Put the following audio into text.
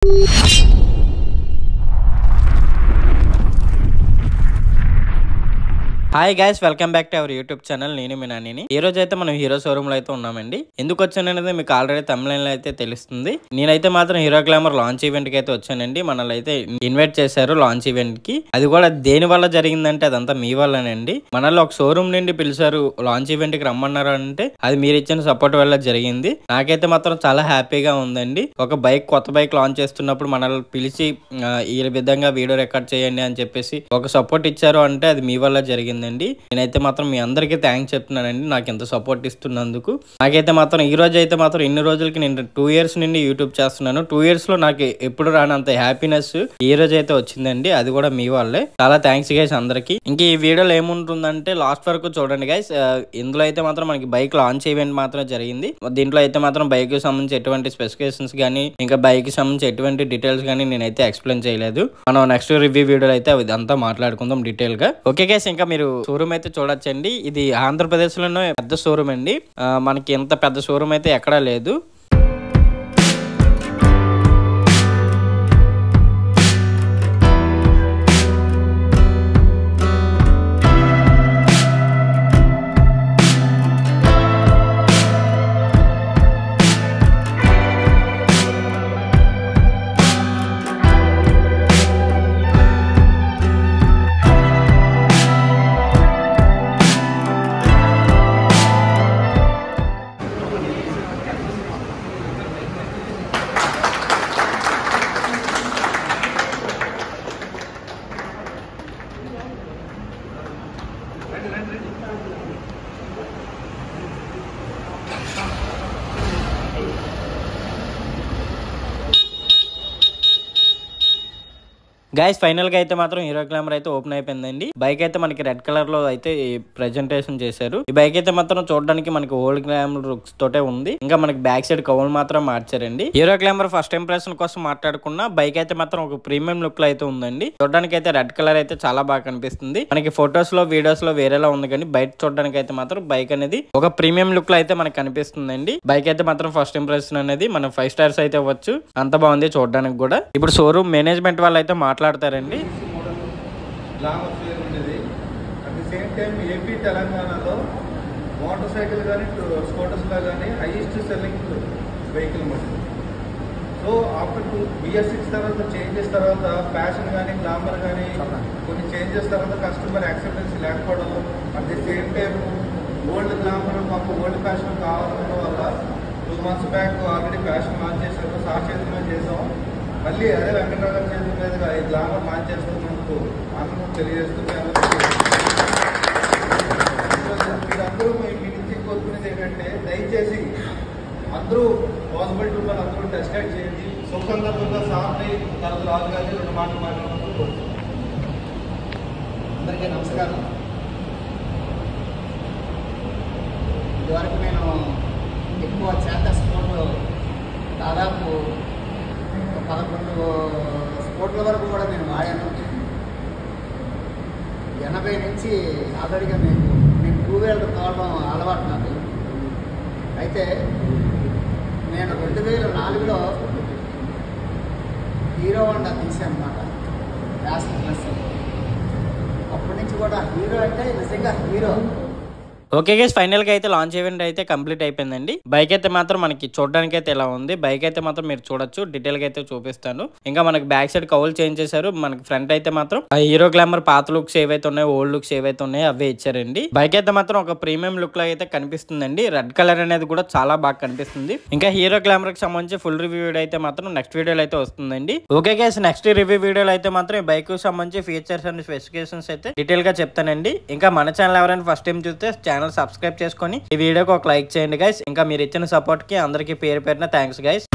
hi guys welcome back to our YouTube channel నేను మీ నానిని ఈ రోజు అయితే మనం హీరో షోరూమ్ లో అయితే ఉన్నామండి ఎందుకు వచ్చాననేది మీకు ఆల్రెడీ తమిళ అయితే తెలుస్తుంది నేనైతే మాత్రం హీరో గ్లామర్ లాంచ్ ఈవెంట్ కి అయితే వచ్చానండి మనల్ని అయితే ఇన్వైట్ చేశారు లాంచ్ ఈవెంట్ కి అది కూడా దేని వల్ల జరిగిందంటే అదంతా మీ వల్లనండి మనల్ని ఒక షోరూమ్ నుండి పిలిచారు లాంచ్ ఈవెంట్ కి రమ్మన్నారు అంటే అది మీరు ఇచ్చిన సపోర్ట్ వల్ల జరిగింది నాకైతే మాత్రం చాలా హ్యాపీగా ఉందండి ఒక బైక్ కొత్త బైక్ లాంచ్ చేస్తున్నప్పుడు మనల్ని పిలిచి ఆ, ఈ విధంగా వీడియో రికార్డ్ చేయండి అని చెప్పేసి ఒక సపోర్ట్ ఇచ్చారు అంటే అది మీ వల్ల జరిగిందండి నేనైతే మాత్రం మీ అందరికీ థ్యాంక్స్ చెప్తున్నానండి నాకు ఎంత సపోర్ట్ ఇస్తున్నందుకు నాకైతే మాత్రం ఈ రోజు అయితే మాత్రం ఇన్ని రోజులకి నేను టూ ఇయర్స్ నుండి యూట్యూబ్ చేస్తున్నాను టూ ఇయర్స్ లో నాకు ఎప్పుడు రానంత హ్యాపీనెస్ ఈ రోజు అయితే వచ్చిందండి అది కూడా మీ వాళ్ళే చాలా థ్యాంక్స్ గైస్ అందరికి ఇంక ఈ వీడియోలో ఏముంటుందంటే లాస్ట్ వరకు చూడండి గైస్ ఇందులో అయితే మాత్రం మనకి బైక్ లాంచ్ ఈవెంట్ మాత్రం జరిగింది దీంట్లో అయితే మాత్రం బైక్ కి సంబంధించి ఎటువంటి స్పెసిఫికేషన్స్ కానీ ఇంకా బైక్ కి సంబంధించి ఎటువంటి డీటెయిల్స్ కానీ నేనైతే ఎక్స్ప్లెయిన్ చేయలేదు మనం నెక్స్ట్ రివ్యూ వీడియోలో అయితే ఇదంతా మాట్లాడుకుందాం డీటెయిల్ గా ఓకే గైస్ ఇంకా మీరు షోరూమ్ అయితే చూడొచ్చండి ఇది ఆంధ్రప్రదేశ్ లోనే పెద్ద షోరూమ్ అండి ఆ, మనకి ఇంత పెద్ద షోరూమ్ అయితే ఎక్కడా లేదు గైస్ ఫైనల్ గా అయితే మాత్రం హీరో గ్లామర్ అయితే ఓపెన్ అయిపోయిందండి బైక్ అయితే మనకి రెడ్ కలర్ లో అయితే ప్రెజెంటేషన్ చేశారు ఈ బైక్ అయితే మాత్రం చూడడానికి మనకి ఓల్డ్ గ్లామర్ లుక్స్ తోటే ఉంది ఇంకా మనకి బ్యాక్ సైడ్ కవులు మాత్రం మార్చారండి హీరో గ్లామర్ ఫస్ట్ ఇంప్రెషన్ కోసం మాట్లాడుకున్న బైక్ అయితే మాత్రం ఒక ప్రీమియం లుక్ లో అయితే ఉందండి చూడడానికి అయితే రెడ్ కలర్ అయితే చాలా బాగా కనిపిస్తుంది మనకి ఫొటోస్ లో వీడియోస్ లో వేరేలా ఉంది కానీ బయట చూడడానికి అయితే మాత్రం బైక్ అనేది ఒక ప్రీమియం లుక్ లో అయితే మనకి కనిపిస్తుందండి బైక్ అయితే మాత్రం ఫస్ట్ ఇంప్రెషన్ అనేది మనం ఫైవ్ స్టార్స్ అయితే ఇవ్వచ్చు అంత బాగుంది చూడడానికి కూడా ఇప్పుడు షోరూమ్ మేనేజ్మెంట్ వాళ్ళు అయితే మాట్లాడతారండి గ్లామర్ ఫేర్ ఉండేది at the same time AP తెలంగాణలో మోటార్ సైకిల్ కానీ స్కూటర్స్లో కానీ హైయెస్ట్ సెల్లింగ్ వెహికల్ మాట so after two BS six తర్వాత చేంజెస్ తర్వాత ఫ్యాషన్ కానీ గ్లామర్ కానీ కొన్ని చేంజెస్ తర్వాత కస్టమర్ యాక్సెప్టెన్స్ లేకపోవడం at the same time old Glamour మాకు ఓల్డ్ ఫ్యాషన్ కావాలన్న వల్ల two months back already Passion launch చేసాము సాక్షేతంగా చేసాం మళ్ళీ అదే వెంకటరావు గారి చేతుల మీదుగా ఈ గ్లామర్ లాంచ్ చేస్తున్నందుకు ఆనందం తెలియజేస్తున్నాను మీరందరూ మీ మీ నుంచి కోరుకునేది ఏంటంటే దయచేసి అందరూ పాసిబిలిటీ ఉన్న అందరూ టెస్ట్ రైడ్ చేయండి శుభ సందర్భంగా సార్ని తర్వాత రాజు గారిని రెండు మాటలు మాట్లాడుతూ కోరుతున్నాను అందరికీ నమస్కారం ఇదివరకు నేను ఎక్కువ చేత స్పోర్ట్ దాదాపు ఒక పదకొండు స్పోర్ట్ల వరకు కూడా నేను వాడాను ఎనభై నుంచి ఆల్రెడీగా నేను నేను టూ వీలర్ తోలడం అలవాటు నాకు అయితే నేను రెండు వేల నాలుగులో హీరో హోండా తీసాను అనమాట ఫ్యాషన్ ప్లస్ అప్పటి నుంచి కూడా హీరో అంటే నిజంగా హీరో ఓకే గైస్ ఫైనల్ గా అయితే లాంచ్ ఈవెంట్ అయితే కంప్లీట్ అయిపోయిందండి బైక్ అయితే మాత్రం మనకి చూడడానికి అయితే ఇలా ఉంది బైక్ అయితే మాత్రం మీరు చూడొచ్చు డీటెయిల్ గా అయితే చూపిస్తాను ఇంకా మనకి బ్యాక్ సైడ్ కవులు చేంజ్ చేశారు మనకి ఫ్రంట్ అయితే మాత్రం ఆ హీరో గ్లామర్ పాత లుక్స్ ఏవైతే ఉన్నాయో ఓల్డ్ లుక్స్ ఏవైతే ఉన్నాయో అవే ఇచ్చారండి బైక్ అయితే మాత్రం ఒక ప్రీమియం లుక్ లో అయితే కనిపిస్తుందండి రెడ్ కలర్ అనేది కూడా చాలా బాగా కనిపిస్తుంది ఇంకా హీరో గ్లామర్ కి సంబంధించి ఫుల్ రివ్యూ వీడియో అయితే మాత్రం నెక్స్ట్ వీడియోలో అయితే వస్తుందండి ఓకే గైస్ నెక్స్ట్ రివ్యూ వీడియోలో అయితే మాత్రం ఈ బైక్ కి సంబంధించి ఫీచర్స్ అండ్ స్పెసిఫికేషన్స్ అయితే డీటెయిల్ గా చెప్తానండి ఇంకా మన ఛానల్ ఎవరైనా ఫస్ట్ టైం చూస్తే ఛానల్ సబ్స్క్రైబ్ చేసుకొని ఈ వీడియోకి ఒక లైక్ చేయండి గైస్ ఇంకా మీరు ఇచ్చిన సపోర్ట్ కి అందరికీ పేరు పేరున థ్యాంక్స్ గైస్